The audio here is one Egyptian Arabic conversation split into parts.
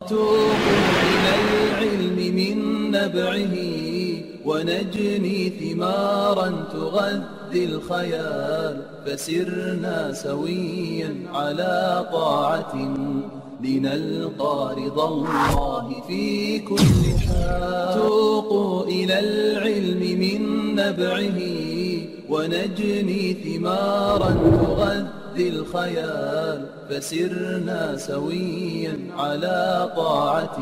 توقوا إلى العلم من نبعه ونجني ثمارا تغذي الخيال فسرنا سويا على طاعة لنلقى رضا الله في كل حال توقوا إلى العلم من نبعه ونجني ثمارا تغذي الخيال فسرنا سويا على طاعة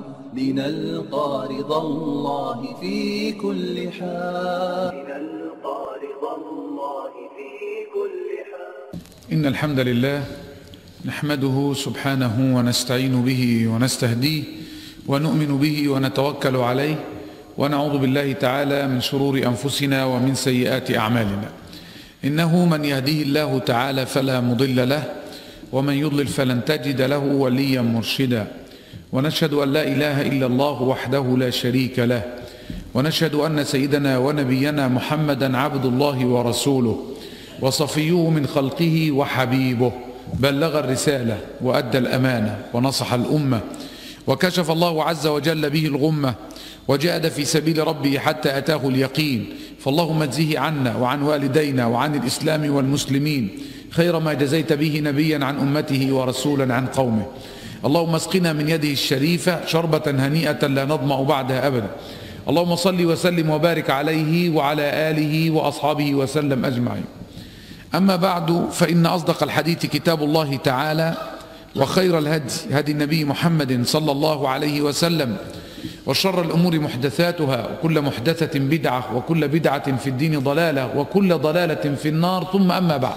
لنلقى رضا الله في كل حال لنلقى رضا الله في كل حال إن الحمد لله نحمده سبحانه ونستعين به ونستهديه ونؤمن به ونتوكل عليه ونعوذ بالله تعالى من شرور أنفسنا ومن سيئات أعمالنا إنه من يهديه الله تعالى فلا مضل له ومن يضلل فلن تجد له وليا مرشدا ونشهد أن لا إله إلا الله وحده لا شريك له ونشهد أن سيدنا ونبينا محمدا عبد الله ورسوله وصفيه من خلقه وحبيبه بلغ الرسالة وأدى الأمانة ونصح الأمة وكشف الله عز وجل به الغمة وجاهد في سبيل ربه حتى أتاه اليقين فاللهم اجزه عنا وعن والدينا وعن الإسلام والمسلمين خير ما جزيت به نبيا عن أمته ورسولا عن قومه اللهم اسقنا من يده الشريفة شربة هنيئة لا نظمأ بعدها أبدا اللهم صل وسلم وبارك عليه وعلى آله وأصحابه وسلم أجمعين أما بعد فإن أصدق الحديث كتاب الله تعالى وخير الهدي هدي النبي محمد صلى الله عليه وسلم وشر الأمور محدثاتها وكل محدثة بدعة وكل بدعة في الدين ضلالة وكل ضلالة في النار ثم أما بعد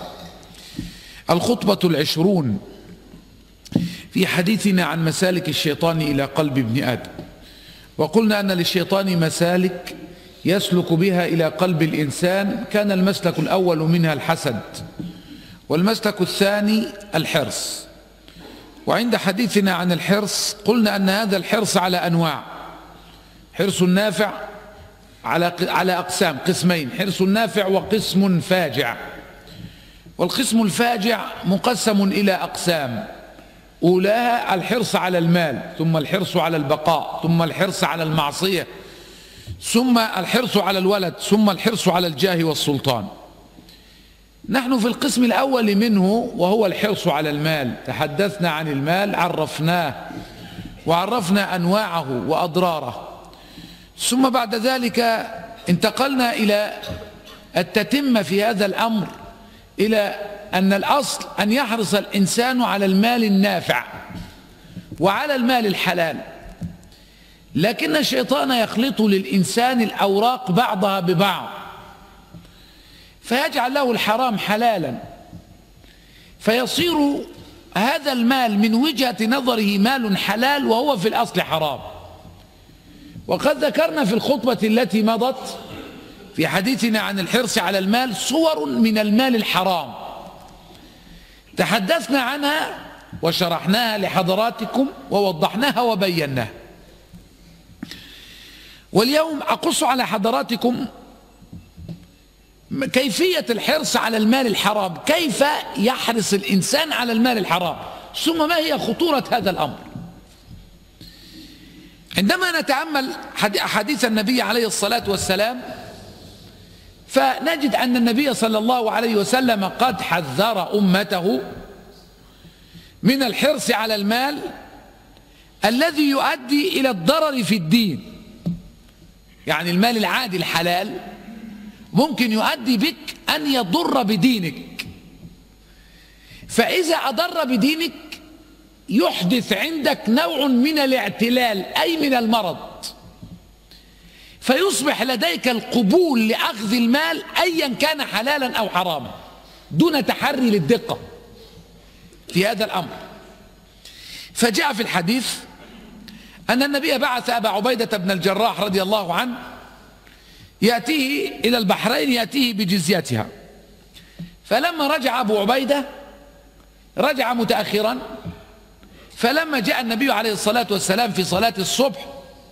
الخطبة العشرون في حديثنا عن مسالك الشيطان إلى قلب ابن آدم وقلنا أن للشيطان مسالك يسلك بها إلى قلب الإنسان كان المسلك الأول منها الحسد والمسلك الثاني الحرص وعند حديثنا عن الحرص قلنا أن هذا الحرص على أنواع حرص نافع على على أقسام قسمين حرص نافع وقسم فاجع والقسم الفاجع مقسم إلى أقسام أولاها الحرص على المال ثم الحرص على البقاء ثم الحرص على المعصية ثم الحرص على الولد ثم الحرص على الجاه والسلطان نحن في القسم الأول منه وهو الحرص على المال تحدثنا عن المال عرفناه وعرفنا أنواعه وأضراره ثم بعد ذلك انتقلنا إلى التتمة في هذا الأمر إلى أن الأصل أن يحرص الإنسان على المال النافع وعلى المال الحلال لكن الشيطان يخلط للإنسان الأوراق بعضها ببعض فيجعل له الحرام حلالا فيصير هذا المال من وجهة نظره مال حلال وهو في الأصل حرام وقد ذكرنا في الخطبة التي مضت في حديثنا عن الحرص على المال صور من المال الحرام تحدثنا عنها وشرحناها لحضراتكم ووضحناها وبيناها واليوم أقص على حضراتكم كيفية الحرص على المال الحرام كيف يحرص الإنسان على المال الحرام ثم ما هي خطورة هذا الأمر عندما نتأمل حديث النبي عليه الصلاة والسلام فنجد أن النبي صلى الله عليه وسلم قد حذر أمته من الحرص على المال الذي يؤدي إلى الضرر في الدين يعني المال العادي الحلال ممكن يؤدي بك أن يضر بدينك فإذا أضر بدينك يحدث عندك نوع من الاعتلال أي من المرض فيصبح لديك القبول لأخذ المال أيا كان حلالا أو حراما دون تحري للدقة في هذا الأمر فجاء في الحديث أن النبي بعث أبا عبيدة بن الجراح رضي الله عنه يأتيه إلى البحرين يأتيه بجزيتها فلما رجع أبو عبيدة رجع متأخرا فلما جاء النبي عليه الصلاة والسلام في صلاة الصبح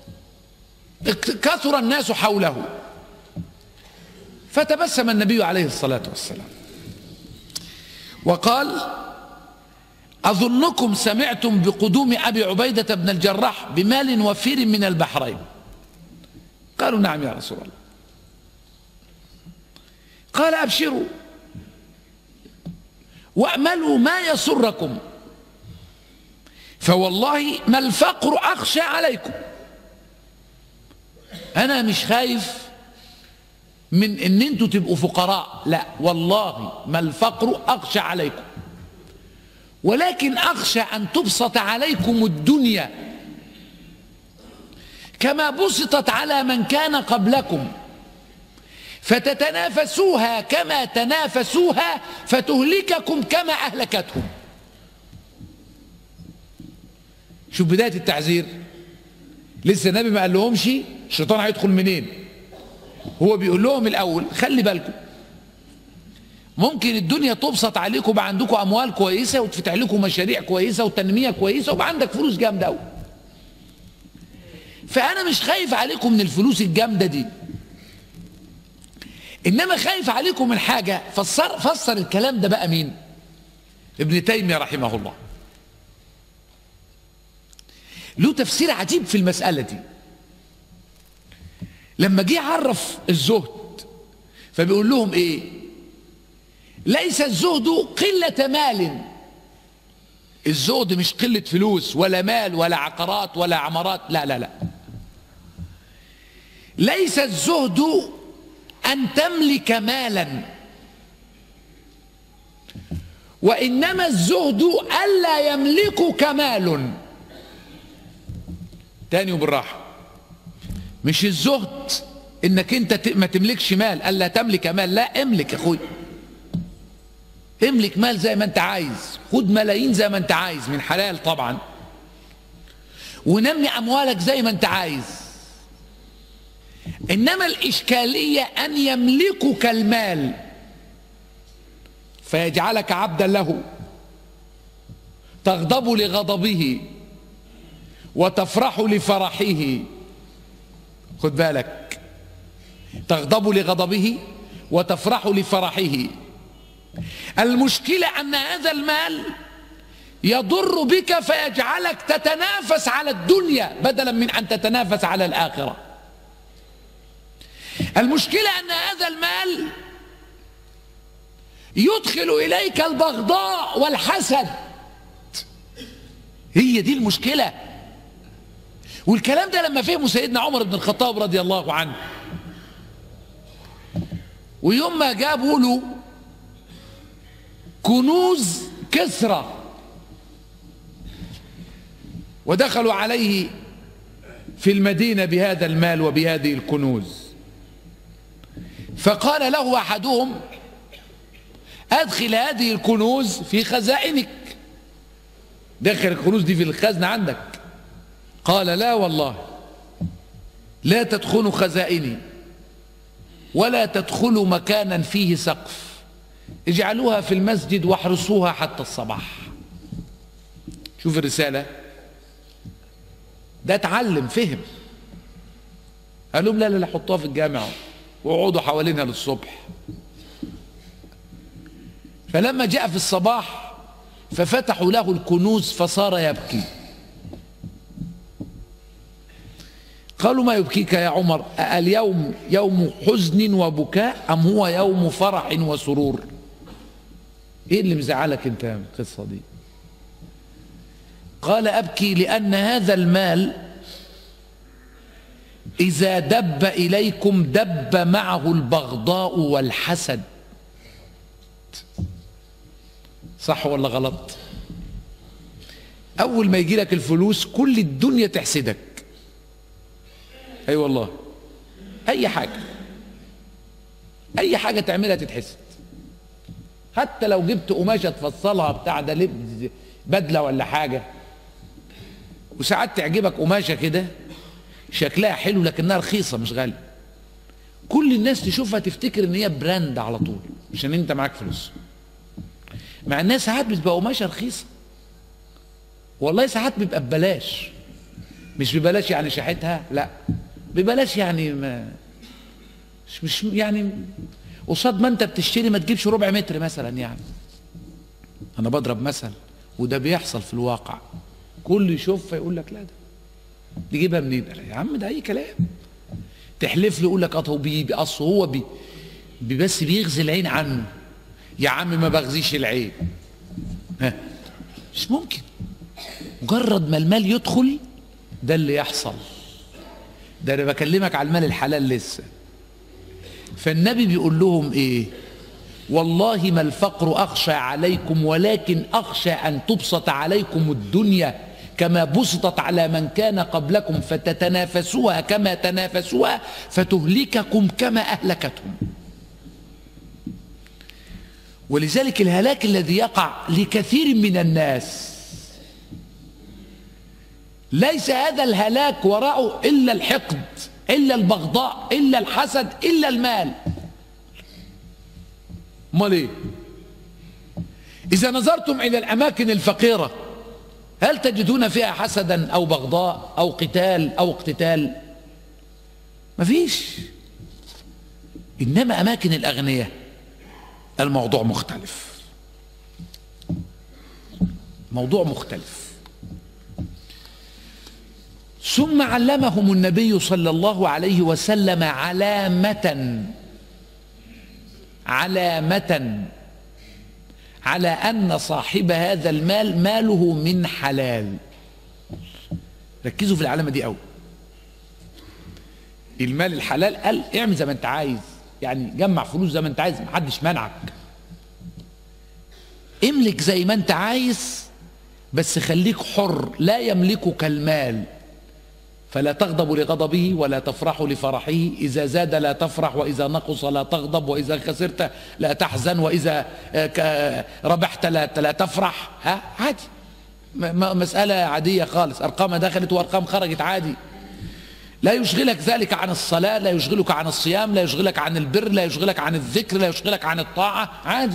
كثر الناس حوله فتبسم النبي عليه الصلاة والسلام وقال أظنكم سمعتم بقدوم أبي عبيدة بن الجراح بمال وفير من البحرين قالوا نعم يا رسول الله قال أبشروا وأملوا ما يسركم فوالله ما الفقر أخشى عليكم أنا مش خايف من ان انتوا تبقوا فقراء لا والله ما الفقر اخشى عليكم ولكن اخشى ان تبسط عليكم الدنيا كما بسطت على من كان قبلكم فتتنافسوها كما تنافسوها فتهلككم كما اهلكتهم شوف بدايه التعزير لسه النبي ما قال لهمش الشيطان هيدخل منين هو بيقول لهم الاول خلي بالكم ممكن الدنيا تبسط عليكم ويبقى عندكم اموال كويسه وتفتح لكم مشاريع كويسه وتنميه كويسه ويبقى عندك فلوس جامده قوي فانا مش خايف عليكم من الفلوس الجامده دي انما خايف عليكم من حاجه فسر فسر الكلام ده بقى مين ابن تيميه رحمه الله له تفسير عجيب في المساله دي لما جه عرف الزهد فبيقول لهم ايه ليس الزهد قلة مال الزهد مش قلة فلوس ولا مال ولا عقارات ولا عمارات لا لا لا ليس الزهد أن تملك مالا وإنما الزهد ألا يملكك مال تاني وبالراحة مش الزهد انك انت ما تملكش مال الا تملك مال لا املك يا اخوي املك مال زي ما انت عايز خد ملايين زي ما انت عايز من حلال طبعا ونمي اموالك زي ما انت عايز انما الاشكاليه ان يملكك المال فيجعلك عبدا له تغضب لغضبه وتفرح لفرحه خد بالك تغضب لغضبه وتفرح لفرحه المشكلة أن هذا المال يضر بك فيجعلك تتنافس على الدنيا بدلا من أن تتنافس على الآخرة المشكلة أن هذا المال يدخل إليك البغضاء والحسد هي دي المشكلة والكلام ده لما فهمه سيدنا عمر بن الخطاب رضي الله عنه ويوم ما جابوا له كنوز كسرى ودخلوا عليه في المدينة بهذا المال وبهذه الكنوز فقال له أحدهم أدخل هذه الكنوز في خزائنك دخل الكنوز دي في الخزنة عندك قال لا والله لا تدخلوا خزائني ولا تدخلوا مكانا فيه سقف اجعلوها في المسجد واحرسوها حتى الصباح شوف الرسالة ده اتعلم فهم قال لهم لا لا لا حطوها في الجامع واقعدوا حوالينها للصبح فلما جاء في الصباح ففتحوا له الكنوز فصار يبكي قالوا ما يبكيك يا عمر اليوم يوم حزن وبكاء أم هو يوم فرح وسرور ايه اللي مزعلك انت من القصة دي قال أبكي لأن هذا المال إذا دب إليكم دب معه البغضاء والحسد صح ولا غلط أول ما يجي لك الفلوس كل الدنيا تحسدك اي أيوة والله اي حاجة اي حاجة تعملها تتحسد حتى لو جبت قماشة تفصلها بتاع ده لبس بدلة ولا حاجة وساعات تعجبك قماشة كده شكلها حلو لكنها رخيصة مش غالية كل الناس تشوفها تفتكر ان هي براند على طول عشان انت معاك فلوس مع الناس ساعات بتبقى قماشة رخيصة والله ساعات بيبقى ببلاش مش ببلاش يعني شحتها لا ببلاش يعني ما مش, مش يعني قصاد ما انت بتشتري ما تجيبش ربع متر مثلا يعني انا بضرب مثل وده بيحصل في الواقع كل يشوفها يقول لك لا ده نجيبها منين قال يا عم ده اي كلام تحلف له يقول لك اصل هو بي اصل هو بي بي بس بيغزي العين عنه يا عم ما بغزيش العين ها مش ممكن مجرد ما المال يدخل ده اللي يحصل ده انا بكلمك على المال الحلال لسه فالنبي بيقول لهم ايه والله ما الفقر اخشى عليكم ولكن اخشى ان تبسط عليكم الدنيا كما بسطت على من كان قبلكم فتتنافسوها كما تنافسوها فتهلككم كما اهلكتهم ولذلك الهلاك الذي يقع لكثير من الناس ليس هذا الهلاك وراءه الا الحقد الا البغضاء الا الحسد الا المال امال ايه اذا نظرتم الى الاماكن الفقيره هل تجدون فيها حسدا او بغضاء او قتال او اقتتال مفيش انما اماكن الاغنياء الموضوع مختلف موضوع مختلف ثم علمهم النبي صلى الله عليه وسلم علامة علامة على أن صاحب هذا المال ماله من حلال ركزوا في العلامة دي قوي المال الحلال قال اعمل زي ما انت عايز يعني جمع فلوس زي ما انت عايز محدش منعك املك زي ما انت عايز بس خليك حر لا يملكك المال فلا تغضب لغضبه ولا تفرح لفرحه إذا زاد لا تفرح وإذا نقص لا تغضب وإذا خسرت لا تحزن وإذا ربحت لا, لا تفرح ها عادي مسألة عادية خالص أرقام دخلت وأرقام خرجت عادي لا يشغلك ذلك عن الصلاة لا يشغلك عن الصيام لا يشغلك عن البر لا يشغلك عن الذكر لا يشغلك عن الطاعة عادي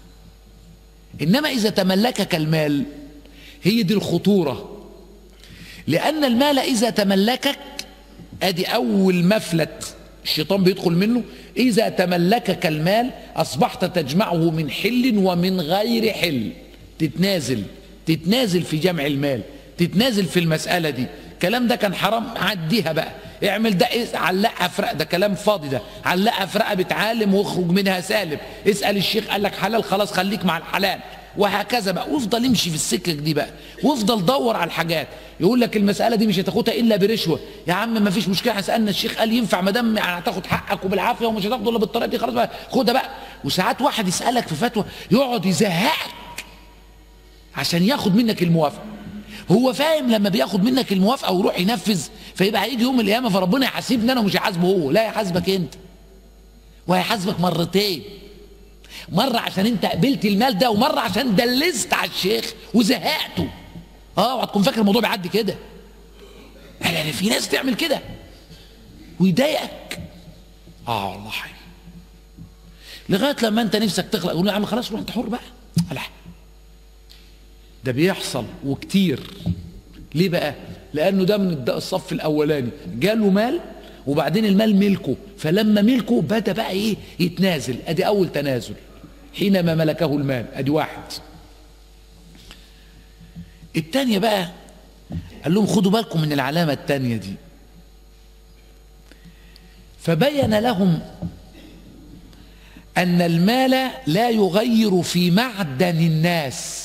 إنما إذا تملكك المال هي دي الخطورة لأن المال إذا تملكك أدي أول مفلت الشيطان بيدخل منه إذا تملكك المال أصبحت تجمعه من حل ومن غير حل تتنازل تتنازل في جمع المال تتنازل في المسألة دي الكلام ده كان حرام عديها بقى اعمل ده إيه علقها في ده كلام فاضي ده علقها في رقبة عالم واخرج منها سالم اسأل الشيخ قال لك حلال خلاص خليك مع الحلال وهكذا بقى وافضل امشي في السكه دي بقى وافضل دور على الحاجات يقول لك المساله دي مش هتاخدها الا برشوه يا عم ما فيش مشكله سالنا الشيخ قال ينفع ما دام يعني هتاخد حقك وبالعافيه ومش هتاخده الا بالطريقه دي خلاص بقى خدها بقى وساعات واحد يسالك في فتوى يقعد يزهقك عشان ياخد منك الموافقه هو فاهم لما بياخد منك الموافقه ويروح ينفذ فيبقى هيجي يوم القيامه فربنا يحاسبني انا ومش هيحاسبه هو لا يحاسبك انت وهيحاسبك مرتين مرة عشان انت قبلت المال ده ومرة عشان دلست على الشيخ وزهقته اه وهتكون فاكر الموضوع بيعدي كده يعني في ناس تعمل كده ويضايقك اه والله حي. لغايه لما انت نفسك تخلق يقول يا عم خلاص روح انت حر بقى لا ده بيحصل وكتير ليه بقى لانه ده من الصف الاولاني جاله مال وبعدين المال ملكه فلما ملكه بدا بقى ايه يتنازل ادي اول تنازل حينما ملكه المال ادي واحد التانية بقى قال لهم خدوا بالكم من العلامة التانية دي فبين لهم أن المال لا يغير في معدن الناس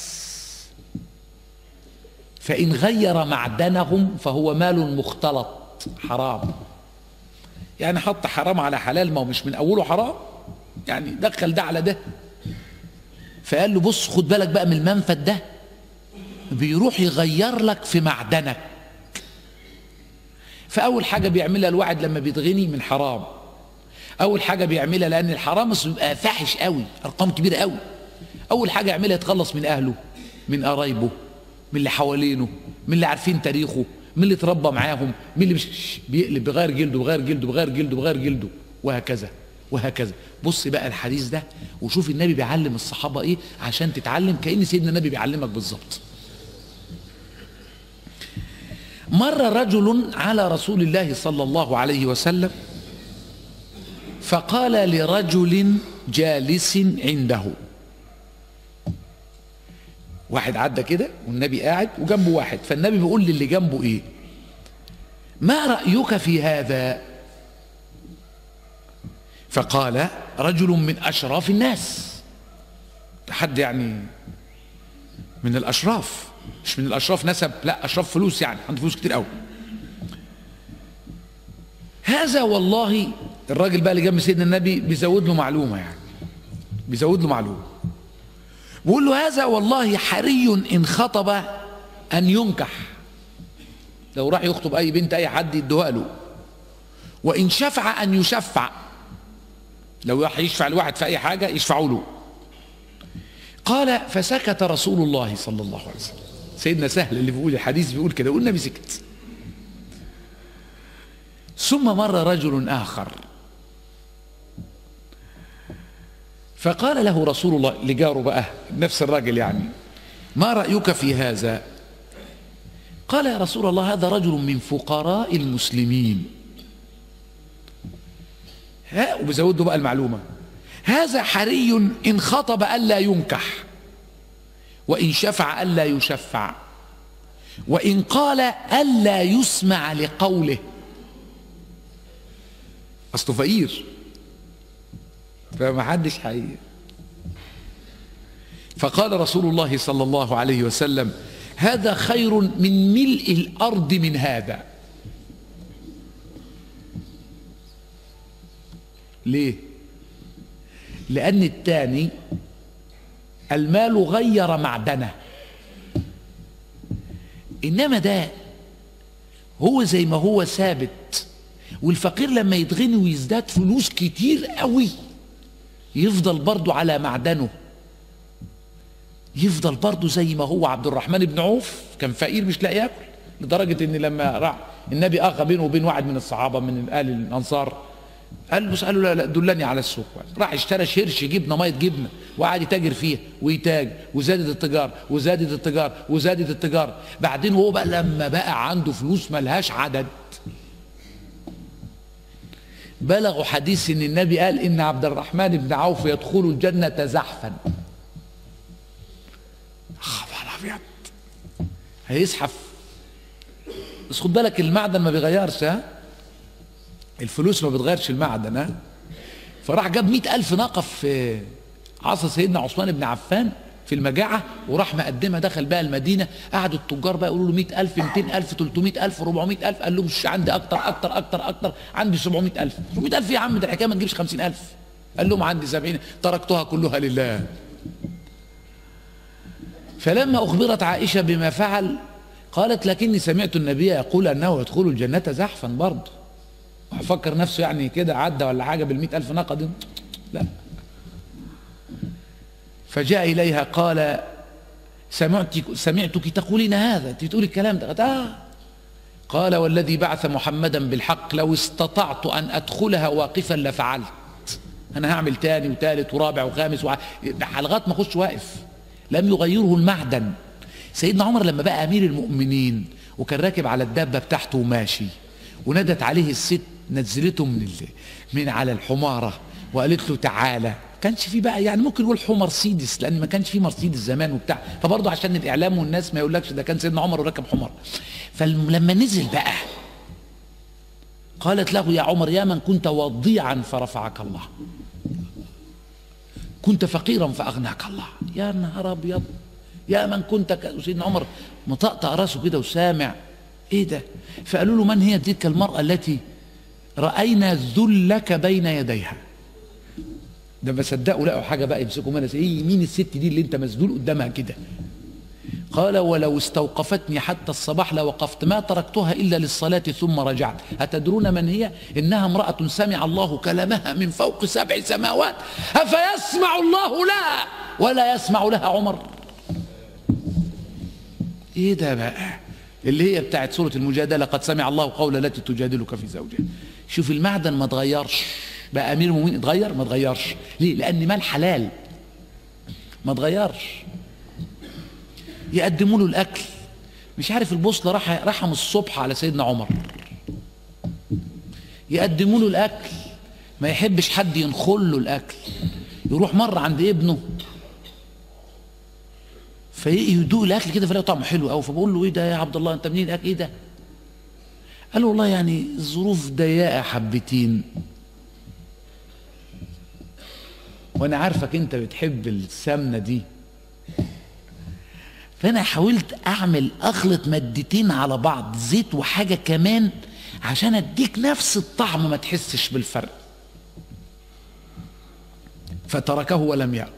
فإن غير معدنهم فهو مال مختلط حرام يعني حط حرام على حلال ما هو مش من أوله حرام يعني دخل ده على ده فقال له بص خد بالك بقى من المنفذ ده بيروح يغير لك في معدنك فأول حاجة بيعملها الواحد لما بيتغني من حرام أول حاجة بيعملها لأن الحرام بيبقى فاحش قوي أرقام كبيرة قوي أول حاجة يعملها يتخلص من أهله من قرايبه من اللي حوالينه من اللي عارفين تاريخه من اللي اتربى معاهم من اللي مش بيقلب بغير جلده بغير جلده بغير جلده بغير جلده وهكذا وهكذا بص بقى الحديث ده وشوف النبي بيعلم الصحابة ايه عشان تتعلم كأن سيدنا النبي بيعلمك بالظبط مر رجل على رسول الله صلى الله عليه وسلم فقال لرجل جالس عنده واحد عدى كده والنبي قاعد وجنبه واحد فالنبي بيقول للي جنبه ايه ما رأيك في هذا فقال رجل من أشراف الناس حد يعني من الأشراف مش من الأشراف نسب لا أشراف فلوس يعني عنده فلوس كتير قوي هذا والله الراجل بقى اللي جنب سيدنا النبي بيزود له معلومة يعني بيزود له معلومة بيقول له هذا والله حري إن خطب أن ينكح لو راح يخطب أي بنت أي حد يدوها له وإن شفع أن يشفع لو راح يشفع لواحد في أي حاجة يشفعوا له قال فسكت رسول الله صلى الله عليه وسلم سيدنا سهل اللي بيقول الحديث بيقول كده يقول النبي سكت ثم مر رجل آخر فقال له رسول الله لجاره بقى نفس الراجل يعني ما رأيك في هذا قال يا رسول الله هذا رجل من فقراء المسلمين ها وبزود له بقى المعلومة هذا حري إن خطب ألا ينكح وإن شفع ألا يشفع وإن قال ألا يسمع لقوله أصله فقير فما حدش حقيقي فقال رسول الله صلى الله عليه وسلم هذا خير من ملء الأرض من هذا ليه لأن الثاني المال غير معدنه إنما ده هو زي ما هو ثابت والفقير لما يتغني ويزداد فلوس كتير قوي يفضل برضه على معدنه يفضل برضه زي ما هو عبد الرحمن بن عوف كان فقير مش لاقي ياكل لدرجه ان لما راح النبي اخى بينه وبين واحد من الصحابه من اهل الانصار قال له قال له لا, لا دلني على السوق راح اشترى شرش جبنه ميه جبنه وقعد يتاجر فيها ويتاجر وزادت التجار وزادت التجار وزادت التجار بعدين هو بقى لما بقى عنده فلوس ملهاش عدد بلغوا حديث ان النبي قال ان عبد الرحمن بن عوف يدخل الجنه زحفا خبر ابيض هيزحف بس خد بالك المعدن ما بيغيرش ها الفلوس ما بتغيرش المعدن ها فراح جاب مئة ألف ناقة في عصر سيدنا عثمان بن عفان في المجاعة وراح مقدمها دخل بقى المدينة قعدوا التجار بقى يقولوا له 100000 200000 300000 400000 قال لهم مش عندي أكتر أكتر أكتر أكتر عندي 700000 700000 يا عم ده الحكاية ما تجيبش 50000 قال لهم عندي 70 تركتها كلها لله فلما أخبرت عائشة بما فعل قالت لكني سمعت النبي يقول أنه يدخل الجنة زحفا برضه فكر نفسه يعني كده عدى ولا حاجة بالمئة ألف ناقة دي لا فجاء إليها قال سمعتك, سمعتك تقولين هذا أنت تقول الكلام ده آه قال والذي بعث محمدا بالحق لو استطعت أن أدخلها واقفا لفعلت أنا هعمل تاني وتالت ورابع وخامس وع... لغاية ما أخش واقف لم يغيره المعدن سيدنا عمر لما بقى أمير المؤمنين وكان راكب على الدابة بتاعته وماشي ونادت عليه الست نزلته من ال... من على الحمارة وقالت له تعالى كانش في بقى يعني ممكن نقول حمر مرسيدس لان ما كانش في مرسيدس زمان وبتاع فبرضه عشان الاعلام والناس ما يقولكش ده كان سيدنا عمر وراكب حمار فلما نزل بقى قالت له يا عمر يا من كنت وضيعا فرفعك الله كنت فقيرا فاغناك الله يا نهار ابيض يا من كنت ك... سيدنا عمر مطقطق راسه كده وسامع ايه ده فقالوا له من هي تلك المراه التي راينا ذلك بين يديها ده ما صدقوا لقوا حاجه بقى يمسكوا منها ايه مين الست دي اللي انت مسدول قدامها كده قال ولو استوقفتني حتى الصباح لوقفت ما تركتها الا للصلاه ثم رجعت اتدرون من هي انها امراه سمع الله كلامها من فوق سبع سماوات افيسمع الله لها ولا يسمع لها عمر ايه ده بقى اللي هي بتاعت سوره المجادله قد سمع الله قول التي تجادلك في زوجها شوف المعدن ما اتغيرش بقى امير المؤمنين اتغير ما اتغيرش ليه لان مال حلال ما اتغيرش يقدموا له الاكل مش عارف البوصله راح رحم الصبح على سيدنا عمر يقدموا له الاكل ما يحبش حد ينخل له الاكل يروح مره عند ابنه فيدوق الاكل كده فلاقي طعمه حلو قوي فبقول له ايه ده يا عبد الله انت منين ايه ده قال له والله يعني الظروف ضيقه حبتين وانا عارفك انت بتحب السمنه دي فانا حاولت اعمل اخلط مادتين على بعض زيت وحاجه كمان عشان اديك نفس الطعم ما تحسش بالفرق فتركه ولم ياكل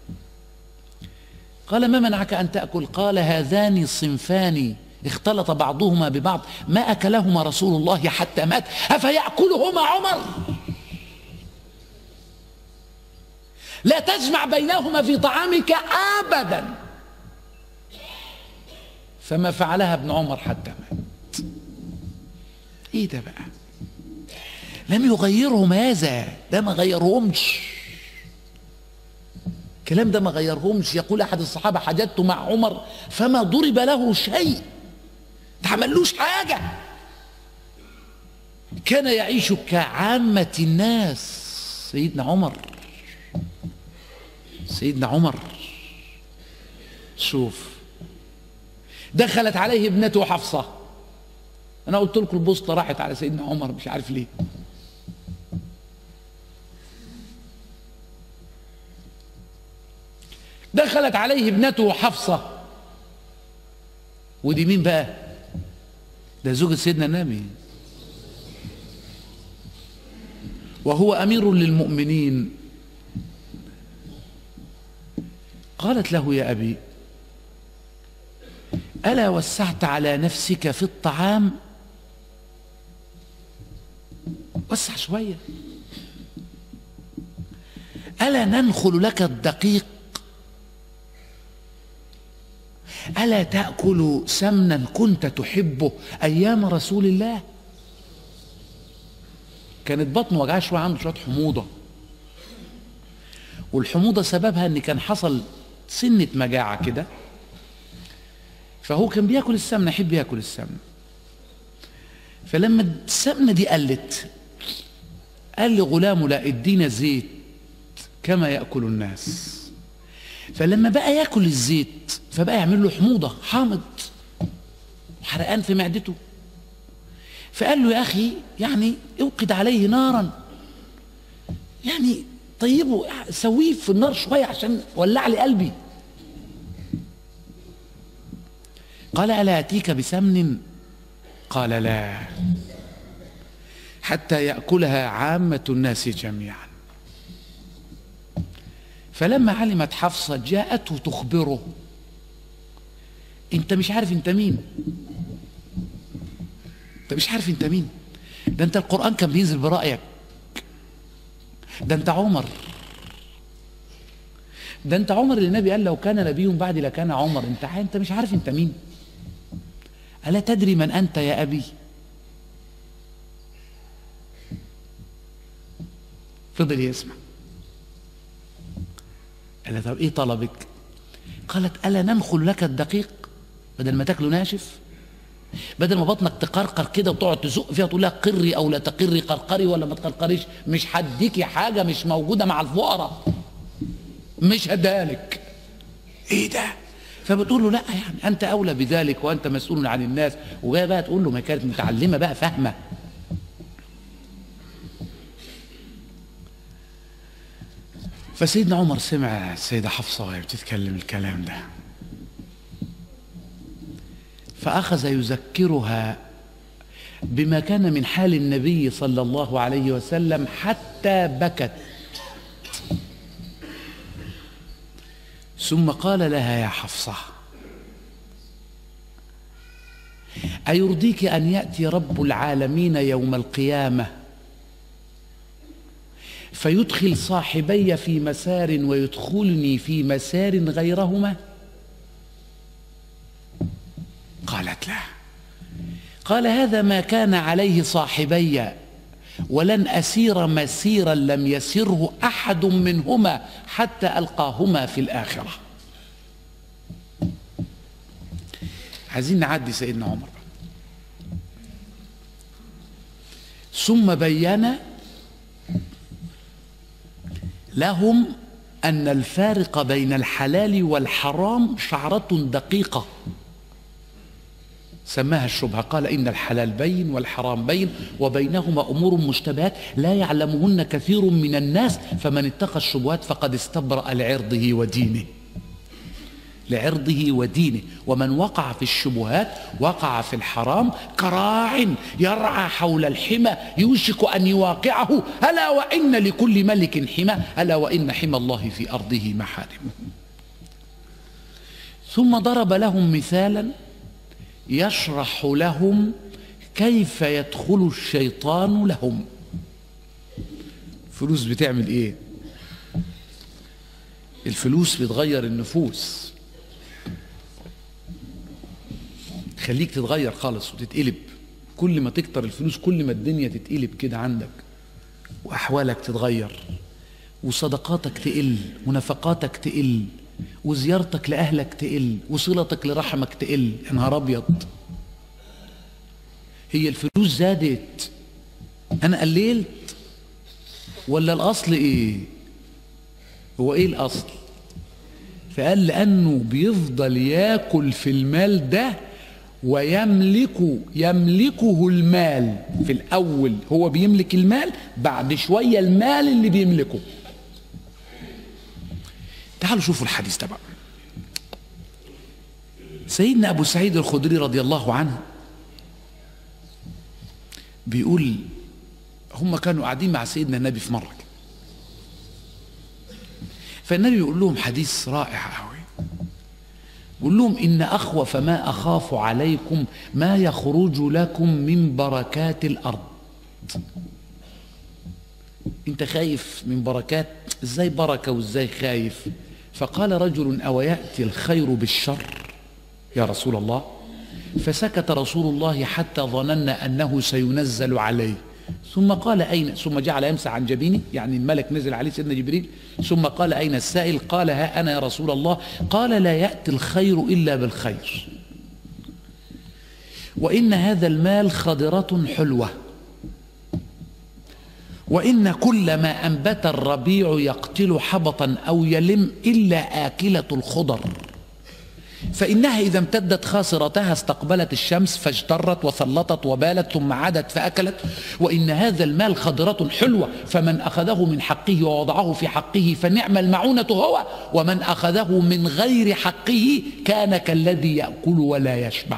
قال ما منعك ان تاكل قال هذان صنفان اختلط بعضهما ببعض ما اكلهما رسول الله حتى مات افياكلهما عمر لا تجمع بينهما في طعامك ابدا فما فعلها ابن عمر حتى مات ايه ده بقى لم يغيرهم هذا ده ما غيرهمش الكلام ده ما غيرهمش يقول احد الصحابه حججت مع عمر فما ضرب له شيء ما عملوش حاجه كان يعيش كعامه الناس سيدنا عمر سيدنا عمر شوف دخلت عليه ابنته حفصه انا قلت لكم البوسطه راحت على سيدنا عمر مش عارف ليه دخلت عليه ابنته حفصه ودي مين بقى ده زوجة سيدنا النبي وهو امير للمؤمنين قالت له يا ابي الا وسعت على نفسك في الطعام وسع شويه الا ننخل لك الدقيق الا تاكل سمنا كنت تحبه ايام رسول الله كانت بطنه وجعها شويه عنده شويه حموضه والحموضه سببها ان كان حصل سنه مجاعه كده فهو كان بياكل السمنه يحب ياكل السمنه فلما السمنه دي قلت قال لغلامه لا ادينا زيت كما ياكل الناس فلما بقى ياكل الزيت فبقى يعمل له حموضه حامض وحرقان في معدته فقال له يا اخي يعني اوقد عليه نارا يعني طيبه سويه في النار شويه عشان ولع لي قلبي قال الا اتيك بسمن قال لا حتى ياكلها عامه الناس جميعا فلما علمت حفصه جاءته تخبره انت مش عارف انت مين انت مش عارف انت مين ده انت القران كان بينزل برايك ده انت عمر ده انت عمر اللي النبي قال لو كان نبي بعدي لكان عمر انت انت مش عارف انت مين الا تدري من انت يا ابي فضل يسمع قال طب ايه طلبك قالت الا ننخل لك الدقيق بدل ما تاكله ناشف بدل ما بطنك تقرقر كده وتقعد تزق فيها تقول لها قري او لا تقري قرقري ولا ما تقرقريش مش هديكي حاجه مش موجوده مع الفقراء مش هدالك ايه ده فبتقول له لا يعني انت اولى بذلك وانت مسؤول عن الناس وجايه بقى تقول له ما كانت متعلمه بقى فاهمه فسيدنا عمر سمع السيده حفصه وهي بتتكلم الكلام ده فاخذ يذكرها بما كان من حال النبي صلى الله عليه وسلم حتى بكت ثم قال لها يا حفصه ايرضيك ان ياتي رب العالمين يوم القيامه فيدخل صاحبي في مسار ويدخلني في مسار غيرهما قالت لا قال هذا ما كان عليه صاحبي ولن اسير مسيرا لم يسره احد منهما حتى القاهما في الاخره عايزين نعدي سيدنا عمر ثم بين لهم أن الفارق بين الحلال والحرام شعرة دقيقة سماها الشبهة قال إن الحلال بين والحرام بين وبينهما أمور مشتبهات لا يعلمهن كثير من الناس فمن اتقى الشبهات فقد استبرأ لعرضه ودينه لعرضه ودينه ومن وقع في الشبهات وقع في الحرام كراع يرعى حول الحمى يوشك أن يواقعه ألا وإن لكل ملك حمى ألا وإن حمى الله في أرضه محارمه ثم ضرب لهم مثالا يشرح لهم كيف يدخل الشيطان لهم فلوس بتعمل ايه الفلوس بتغير النفوس خليك تتغير خالص وتتقلب كل ما تكتر الفلوس كل ما الدنيا تتقلب كده عندك واحوالك تتغير وصدقاتك تقل ونفقاتك تقل وزيارتك لاهلك تقل وصلتك لرحمك تقل يا نهار ابيض هي الفلوس زادت انا قللت ولا الاصل ايه هو ايه الاصل فقال لانه بيفضل ياكل في المال ده ويملك يملكه المال في الاول هو بيملك المال بعد شويه المال اللي بيملكه تعالوا شوفوا الحديث ده بقى سيدنا ابو سعيد الخدري رضي الله عنه بيقول هم كانوا قاعدين مع سيدنا النبي في مره فالنبي يقول لهم حديث رائع قوي يقول لهم ان اخوف ما اخاف عليكم ما يخرج لكم من بركات الارض انت خايف من بركات ازاي بركه وازاي خايف فقال رجل او ياتي الخير بالشر يا رسول الله فسكت رسول الله حتى ظننا انه سينزل عليه ثم قال اين ثم جعل يمسح عن جبينه يعني الملك نزل عليه سيدنا جبريل ثم قال اين السائل قال ها انا يا رسول الله قال لا ياتي الخير الا بالخير وان هذا المال خضره حلوه وإن كل ما أنبت الربيع يقتل حبطا أو يلم إلا آكلة الخضر فإنها إذا امتدت خاصرتها استقبلت الشمس فاجترت وثلطت وبالت ثم عادت فأكلت وإن هذا المال خضرة حلوة فمن أخذه من حقه ووضعه في حقه فنعم المعونة هو ومن أخذه من غير حقه كان كالذي يأكل ولا يشبع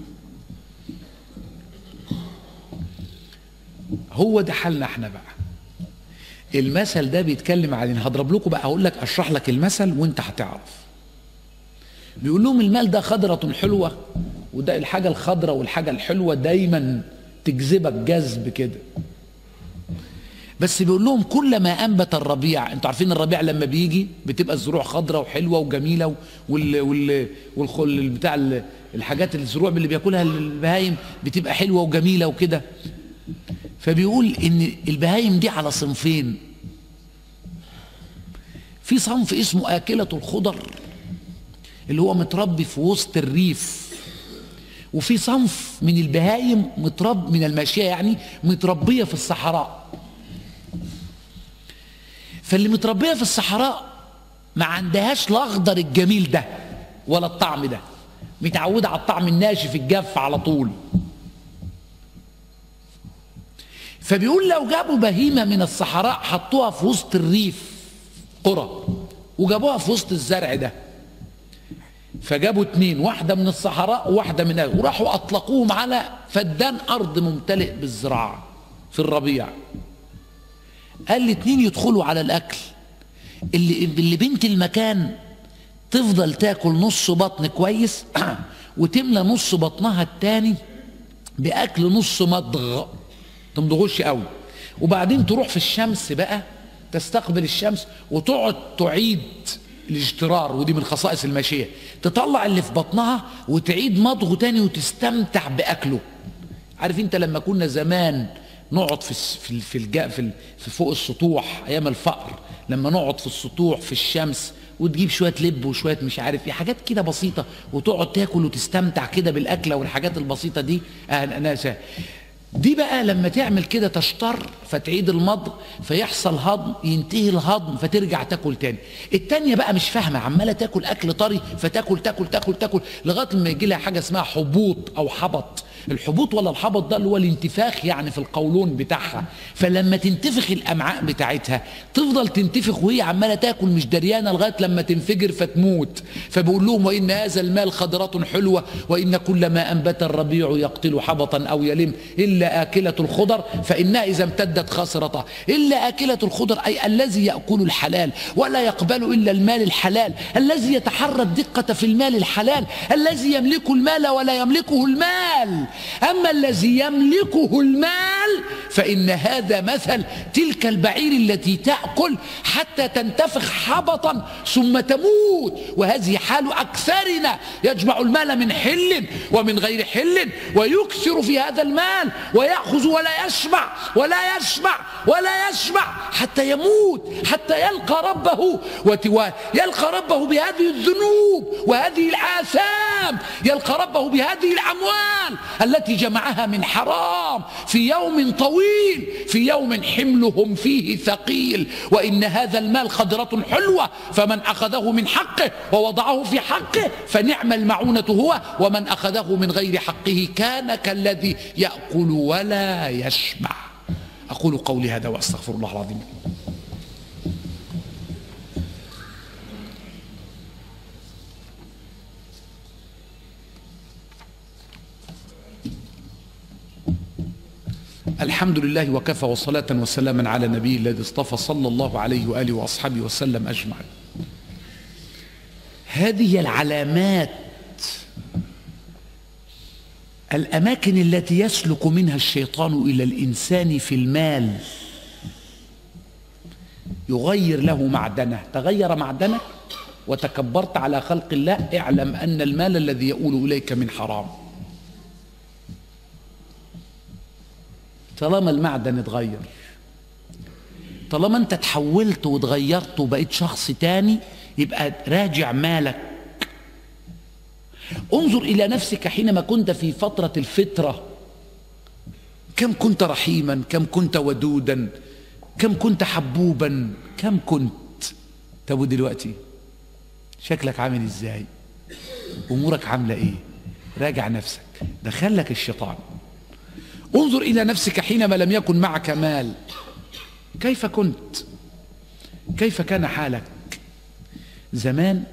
هو ده حالنا احنا بقى المثل ده بيتكلم علينا هضرب لكم بقى هقول لك اشرح لك المثل وانت هتعرف بيقول لهم المال ده خضرة حلوة وده الحاجة الخضرة والحاجة الحلوة دايما تجذبك جذب كده بس بيقول لهم كل ما انبت الربيع انتوا عارفين الربيع لما بيجي بتبقى الزروع خضراء وحلوه وجميله وال وال والخل بتاع الحاجات الزروع اللي بياكلها البهايم بتبقى حلوه وجميله وكده فبيقول ان البهايم دي على صنفين في صنف اسمه آكلة الخضر اللي هو متربي في وسط الريف وفي صنف من البهايم مترب من الماشية يعني متربية في الصحراء فاللي متربية في الصحراء ما عندهاش الأخضر الجميل ده ولا الطعم ده متعودة على الطعم الناشف الجاف على طول فبيقول لو جابوا بهيمة من الصحراء حطوها في وسط الريف قرى وجابوها في وسط الزرع ده فجابوا اتنين واحدة من الصحراء وواحدة من أهل وراحوا أطلقوهم على فدان أرض ممتلئ بالزراعة في الربيع قال الاتنين يدخلوا على الأكل اللي, اللي بنت المكان تفضل تاكل نص بطن كويس وتملى نص بطنها التاني بأكل نص مضغ تمضغوش قوي وبعدين تروح في الشمس بقى تستقبل الشمس وتقعد تعيد الاجترار ودي من خصائص الماشيه تطلع اللي في بطنها وتعيد مضغه تاني وتستمتع باكله عارف انت لما كنا زمان نقعد في في في, الجا في, في فوق السطوح ايام الفقر لما نقعد في السطوح في الشمس وتجيب شويه لب وشويه مش عارف ايه حاجات كده بسيطه وتقعد تاكل وتستمتع كده بالاكله والحاجات البسيطه دي انا دي بقى لما تعمل كده تشتر فتعيد المضغ فيحصل هضم ينتهي الهضم فترجع تاكل تاني التانية بقى مش فاهمة عمالة تاكل أكل طري فتاكل تاكل تاكل تاكل لغاية ما يجي لها حاجة اسمها حبوط أو حبط الحبوط ولا الحبط ده اللي هو الانتفاخ يعني في القولون بتاعها فلما تنتفخ الامعاء بتاعتها تفضل تنتفخ وهي عماله تاكل مش دريانه لغايه لما تنفجر فتموت فبقول لهم وان هذا المال خضره حلوه وان كل ما انبت الربيع يقتل حبطا او يلم الا اكله الخضر فانها اذا امتدت خاسرة الا اكله الخضر اي الذي ياكل الحلال ولا يقبل الا المال الحلال الذي يتحرى الدقه في المال الحلال الذي يملك المال ولا يملكه المال أما الذي يملكه المال فإن هذا مثل تلك البعير التي تأكل حتى تنتفخ حبطا ثم تموت وهذه حال أكثرنا يجمع المال من حل ومن غير حل ويكثر في هذا المال ويأخذ ولا يشبع ولا يشبع ولا يشبع حتى يموت حتى يلقى ربه يلقى ربه بهذه الذنوب وهذه الآثام يلقى ربه بهذه الأموال التي جمعها من حرام في يوم طويل في يوم حملهم فيه ثقيل وإن هذا المال خضرة حلوة فمن أخذه من حقه ووضعه في حقه فنعم المعونة هو ومن أخذه من غير حقه كان كالذي يأكل ولا يشبع أقول قولي هذا وأستغفر الله العظيم الحمد لله وكفى وصلاة وسلاما على نبيه الذي اصطفى صلى الله عليه وآله وأصحابه وسلم أجمعين هذه العلامات الأماكن التي يسلك منها الشيطان إلى الإنسان في المال يغير له معدنه تغير معدنك وتكبرت على خلق الله اعلم أن المال الذي يؤول إليك من حرام طالما المعدن اتغير طالما انت تحولت واتغيرت وبقيت شخص تاني يبقى راجع مالك انظر الى نفسك حينما كنت في فتره الفتره كم كنت رحيما كم كنت ودودا كم كنت حبوبا كم كنت طب دلوقتي شكلك عامل ازاي امورك عامله ايه راجع نفسك دخلك الشيطان انظر الى نفسك حينما لم يكن معك مال كيف كنت كيف كان حالك زمان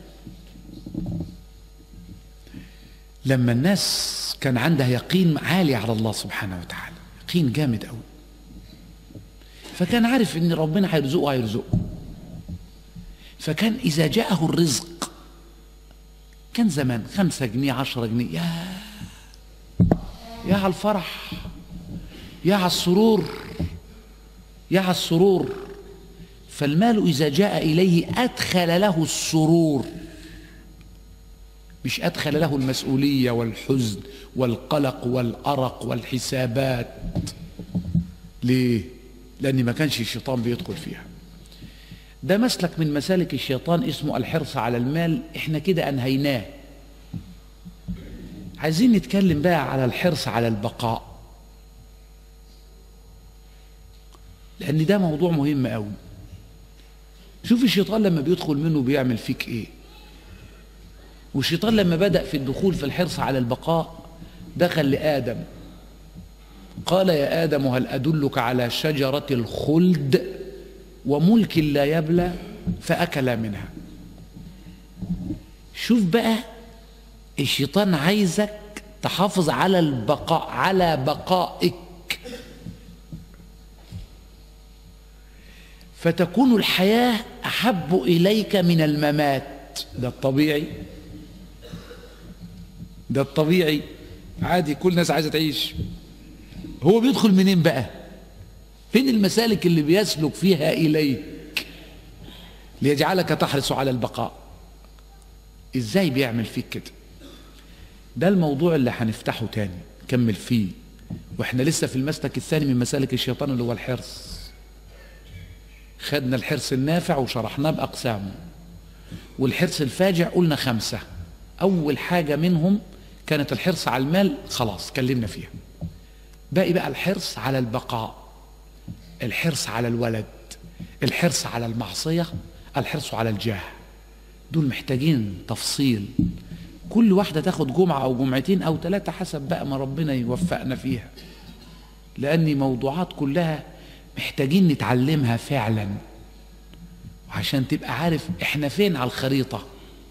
لما الناس كان عندها يقين عالي على الله سبحانه وتعالى يقين جامد قوي فكان عارف ان ربنا هيرزقه هيرزقه فكان اذا جاءه الرزق كان زمان خمسة جنيه عشرة جنيه يا يا على الفرح يا على السرور يا على السرور فالمال إذا جاء إليه أدخل له السرور مش أدخل له المسؤولية والحزن والقلق والأرق والحسابات ليه؟ لأن ما كانش الشيطان بيدخل فيها ده مسلك من مسالك الشيطان اسمه الحرص على المال احنا كده أنهيناه عايزين نتكلم بقى على الحرص على البقاء لأن ده موضوع مهم قوي شوف الشيطان لما بيدخل منه بيعمل فيك ايه والشيطان لما بدأ في الدخول في الحرص على البقاء دخل لآدم قال يا آدم هل أدلك على شجرة الخلد وملك لا يبلى فأكل منها شوف بقى الشيطان عايزك تحافظ على البقاء على بقائك فتكون الحياة أحب إليك من الممات ده الطبيعي ده الطبيعي عادي كل الناس عايزة تعيش هو بيدخل منين بقى فين المسالك اللي بيسلك فيها إليك ليجعلك تحرص على البقاء ازاي بيعمل فيك كده ده الموضوع اللي هنفتحه تاني نكمل فيه واحنا لسه في المسلك الثاني من مسالك الشيطان اللي هو الحرص خدنا الحرص النافع وشرحناه بأقسامه والحرص الفاجع قلنا خمسة أول حاجة منهم كانت الحرص على المال خلاص كلمنا فيها باقي بقى الحرص على البقاء الحرص على الولد الحرص على المعصية الحرص على الجاه دول محتاجين تفصيل كل واحدة تاخد جمعة أو جمعتين أو ثلاثة حسب بقى ما ربنا يوفقنا فيها لأن موضوعات كلها محتاجين نتعلمها فعلا وعشان تبقى عارف احنا فين على الخريطة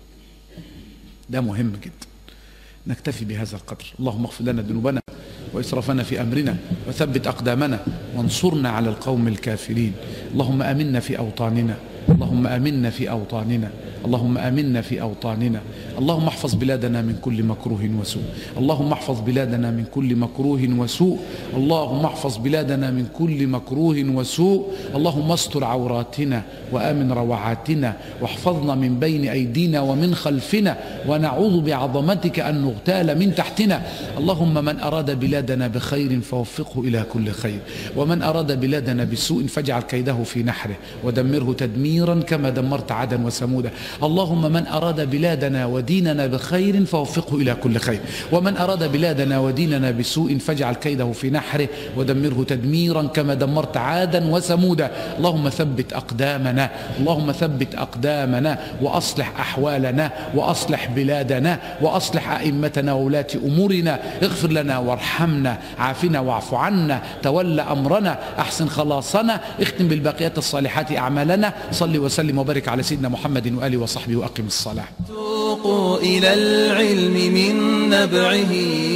ده مهم جدا نكتفي بهذا القدر اللهم اغفر لنا ذنوبنا وإسرافنا في أمرنا وثبت أقدامنا وانصرنا على القوم الكافرين اللهم آمنا في أوطاننا اللهم آمنا في أوطاننا اللهم آمنا في أوطاننا اللهم احفظ بلادنا من كل مكروه وسوء اللهم احفظ بلادنا من كل مكروه وسوء اللهم احفظ بلادنا من كل مكروه وسوء اللهم استر عوراتنا وآمن روعاتنا واحفظنا من بين أيدينا ومن خلفنا ونعوذ بعظمتك أن نغتال من تحتنا اللهم من أراد بلادنا بخير فوفقه إلى كل خير ومن أراد بلادنا بسوء فاجعل كيده في نحره ودمره تدميرا كما دمرت عدا وثمودا اللهم من أراد بلادنا وديننا بخير فوفقه إلى كل خير ومن أراد بلادنا وديننا بسوء فاجعل كيده في نحره ودمره تدميرا كما دمرت عادا وثمودا اللهم ثبت أقدامنا اللهم ثبت أقدامنا وأصلح أحوالنا وأصلح بلادنا وأصلح أئمتنا وولاة أمورنا اغفر لنا وارحمنا عافنا واعف عنا تول أمرنا أحسن خلاصنا اختم بالباقيات الصالحات أعمالنا صل وسلم وبارك على سيدنا محمد وآله وصحبه وأقم الصلاة توقوا إلى العلم من نبعه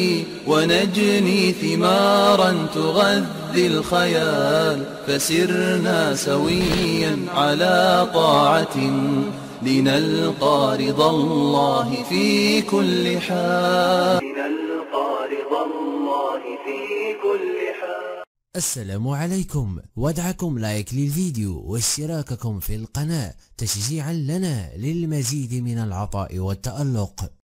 ونجني ثمارا تغذي الخيال فسرنا سويا على طاعة لنلقى رضا الله في كل حال لنلقى رضا الله في كل حال السلام عليكم وادعكم لايك للفيديو واشتراككم في القناة تشجيعا لنا للمزيد من العطاء والتألق